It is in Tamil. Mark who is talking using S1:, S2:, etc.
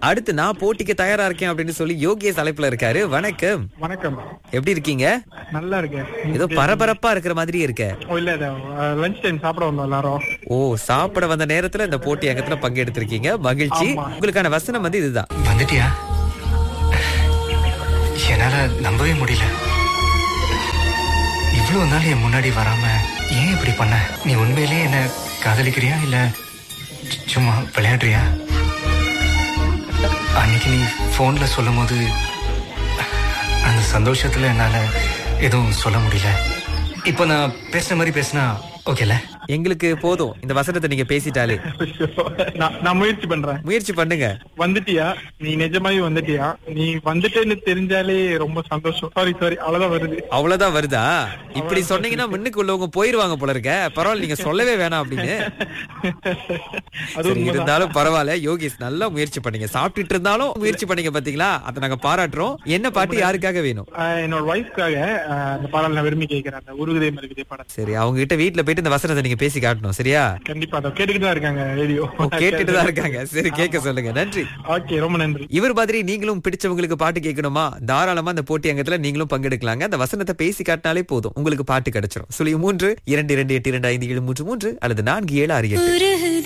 S1: அடுத்து நான் போட்டிக்கு தயாரா இருக்கேன் அப்படின்னு சொல்லி யோகேஷ் அழைப்புல இருக்காரு வணக்கம்
S2: வணக்கம்
S1: எப்படி இருக்கீங்க
S2: நல்லா இருக்கேன்
S1: ஏதோ பரபரப்பா இருக்கிற மாதிரி இருக்க
S2: ஓ இல்ல லஞ்ச் டைம் சாப்பிட வந்தோம் எல்லாரும்
S1: ஓ சாப்பிட வந்த நேரத்துல இந்த போட்டி அங்கத்துல பங்கெடுத்திருக்கீங்க மகிழ்ச்சி
S2: ஆமா.
S1: உங்களுக்கான வசனம் வந்து இதுதான்
S3: வந்துட்டியா என்னால நம்பவே முடியல இவ்வளவு நாள் என் முன்னாடி வராம ஏன் இப்படி பண்ண நீ உண்மையிலேயே என்ன காதலிக்கிறியா இல்ல சு- சும்மா விளையாடுறியா அன்னைக்கு நீ போன்ல சொல்லும் போது அந்த சந்தோஷத்துல என்னால எதுவும் சொல்ல முடியல இப்போ நான் பேசுற மாதிரி பேசினா ஓகேல
S1: எங்களுக்கு போதும் இந்த வசனத்தை நீங்க பேசிட்டாலே
S2: நான் நான் முயற்சி பண்றேன்
S1: முயற்சி பண்ணுங்க
S2: வந்துட்டியா நீ நிஜமாவே வந்துட்டியா நீ வந்துட்டேன்னு தெரிஞ்சாலே ரொம்ப சந்தோஷம் சாரி சாரி அவ்வளவுதான் வருது
S1: அவ்வளவுதான் வருதா இப்படி சொன்னீங்கன்னா முன்னுக்கு உள்ளவங்க போயிருவாங்க போல இருக்க பரவாயில்ல நீங்க சொல்லவே வேணாம் அப்படின்னு
S2: அது
S1: சரி,
S2: உண்மைதான்.
S1: இருந்தாலும் பரவாயில்ல யோகேஷ் நல்லா முயற்சி பண்ணீங்க சாப்பிட்டுட்டு இருந்தாலும் முயற்சி பண்ணீங்க பாத்தீங்களா அதை நாங்க பாராட்டுறோம் என்ன பாட்டு யாருக்காக வேணும்
S2: ஆஹ் என்னோட ஒய்ஃப்காக அந்த பாடல் நான் விரும்பி கேட்கிறேன் அந்த உருகுதே மருகுதே பாடல்
S1: சரி அவங்க கிட்ட வீட்டுல போயிட்டு இந்த வசனத்தை நீங்க பேசி காட்டணும் சரியா
S2: கண்டிப்பா அதை கேட்டுக்கிட்டு தான் இருக்காங்க ரேடியோ
S1: ஓ, கேட்டுட்டு தான் இருக்காங்க சரி கேட்க சொல்லுங்க நன்றி
S2: ஓகே ரொம்ப நன்றி
S1: இவர் மாதிரி நீங்களும் பிடிச்சவங்களுக்கு பாட்டு கேட்கணுமா தாராளமா அந்த போட்டி அங்கத்துல நீங்களும் பங்கெடுக்கலாங்க அந்த வசனத்தை பேசி காட்டினாலே போதும் உங்களுக்கு பாட்டு கிடைச்சிரும் சுழி மூன்று இரண்டு இரண்டு எட்டு இரண்டு ஐந்து ஏழு மூன்று மூன்று அல்லது நான்கு ஏழு ஆறு எட்டு